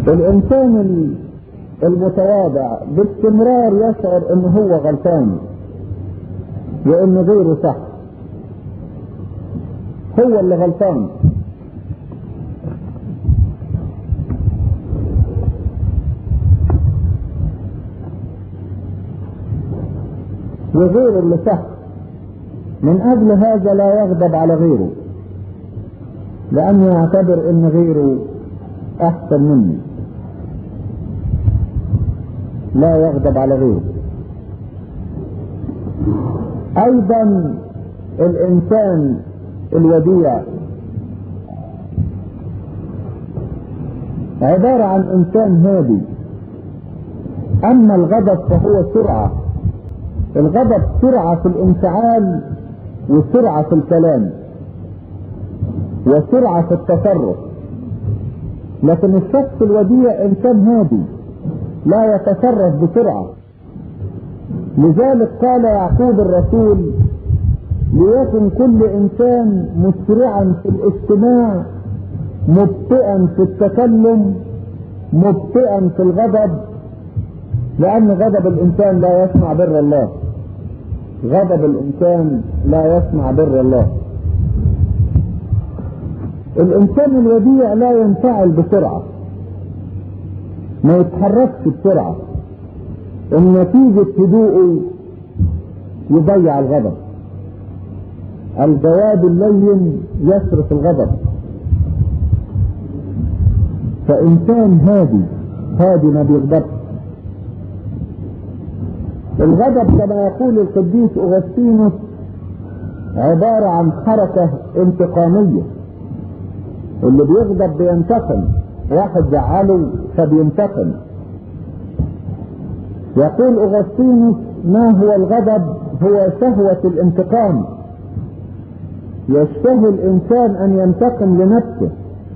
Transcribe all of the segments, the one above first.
الانسان المتواضع باستمرار يشعر ان هو غلطان وان غيره صح هو اللي غلطان وغيره اللي صح من اجل هذا لا يغضب على غيره لانه يعتبر ان غيره احسن مني لا يغضب على غيره ايضا الانسان الوديع عبارة عن انسان هادي اما الغضب فهو سرعة الغضب سرعة في الانفعال وسرعة في الكلام وسرعة في التصرف لكن الشخص الوديع انسان هادي لا يتصرف بسرعة لذلك قال يعقوب الرسول ليكن كل انسان مسرعا في الاجتماع مبطئا في التكلم مبطئا في الغضب لان غضب الانسان لا يسمع بر الله غضب الانسان لا يسمع بر الله الانسان الوديع لا ينفعل بسرعة ما يتحركش بسرعة النتيجة هدوءه يضيع الغضب الجواب اللين يصرف الغضب فإنسان هادي هادي ما بيغضبش الغضب كما يقول القديس أغسطينوس عبارة عن حركة انتقامية اللي بيغضب بينتقم واحد زعله فبينتقم يقول أغسطينوس ما هو الغضب هو شهوة الانتقام يشتهي الإنسان أن ينتقم لنفسه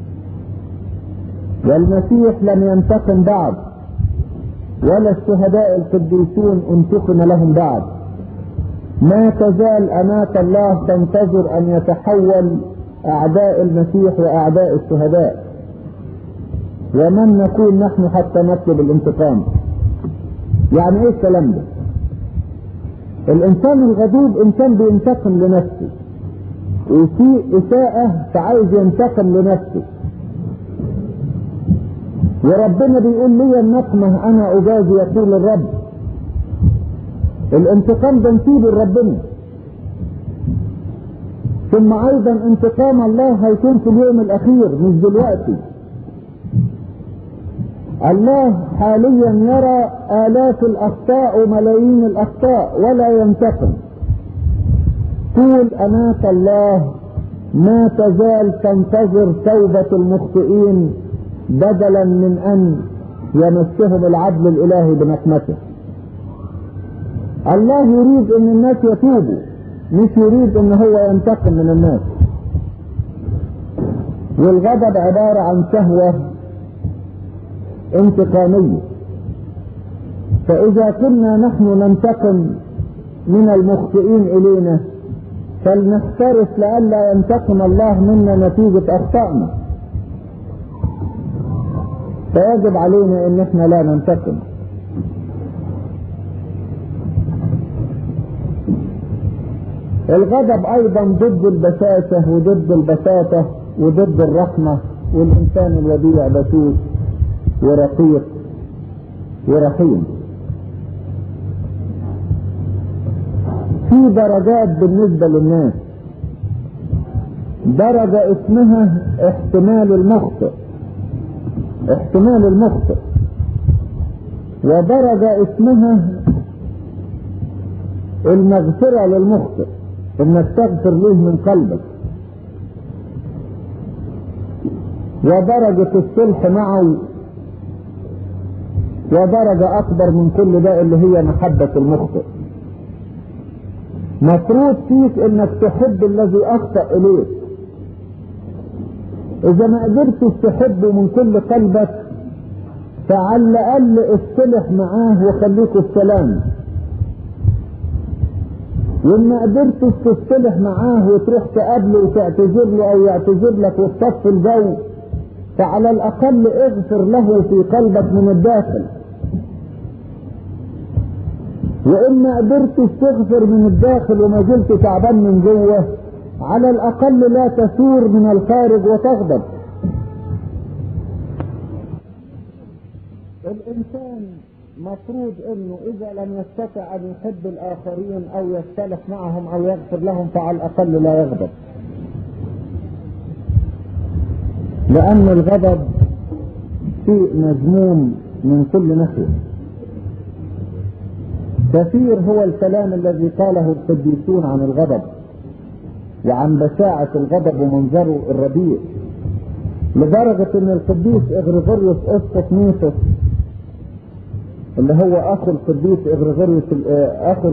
والمسيح لم ينتقم بعد ولا الشهداء القديسون انتقم لهم بعد ما تزال أمات الله تنتظر أن يتحول أعداء المسيح وأعداء الشهداء ومن نكون نحن حتى نطلب الانتقام يعني ايه الكلام ده الانسان الغضوب انسان بينتقم لنفسه وفي اساءة فعايز ينتقم لنفسه وربنا بيقول لي النقمة انا اجازي يقول الرب الانتقام ده نسيبه لربنا ثم ايضا انتقام الله هيكون في اليوم الاخير مش دلوقتي الله حاليا يرى آلاف الأخطاء وملايين الأخطاء ولا ينتقم طول أناة الله ما تزال تنتظر توبة المخطئين بدلا من أن يمسهم العدل الإلهي بنقمته الله يريد أن الناس يتوبوا مش يريد أن هو ينتقم من الناس والغضب عبارة عن شهوة انتقامية فإذا كنا نحن ننتقم من المخطئين إلينا فلنحترس لئلا ينتقم الله منا نتيجة أخطائنا فيجب علينا ان احنا لا ننتقم الغضب ايضا ضد البساسة وضد البساطة وضد الرحمة والانسان الوديع بسيط ورقيق ورحيم في درجات بالنسبة للناس درجة اسمها احتمال المخطئ احتمال المخطئ ودرجة اسمها المغفرة للمخطئ انك تغفر له من قلبك ودرجة الصلح معه ودرجة أكبر من كل ده اللي هي محبة المخطئ مفروض فيك انك تحب الذي اخطأ اليك اذا ما قدرتش تحبه من كل قلبك فعلى الاقل اصطلح معاه وخليكوا السلام وان ما قدرتش تصطلح معاه وتروح تقابله وتعتذر له او يعتذر لك وتصفي الجو فعلى الأقل اغفر له في قلبك من الداخل وإن ما قدرتش تغفر من الداخل وما زلت تعبان من جوه على الأقل لا تثور من الخارج وتغضب الإنسان مفروض انه اذا لم يستطع ان يحب الاخرين او يختلف معهم او يغفر لهم فعلى الاقل لا يغضب لان الغضب شيء مذموم من كل ناحيه كثير هو الكلام الذي قاله القديسون عن الغضب وعن بشاعة الغضب ومنظره الرديء لدرجة ان القديس اغريغوريوس اسقف ميسوس اللي هو اخو القديس اغريغوريوس اخو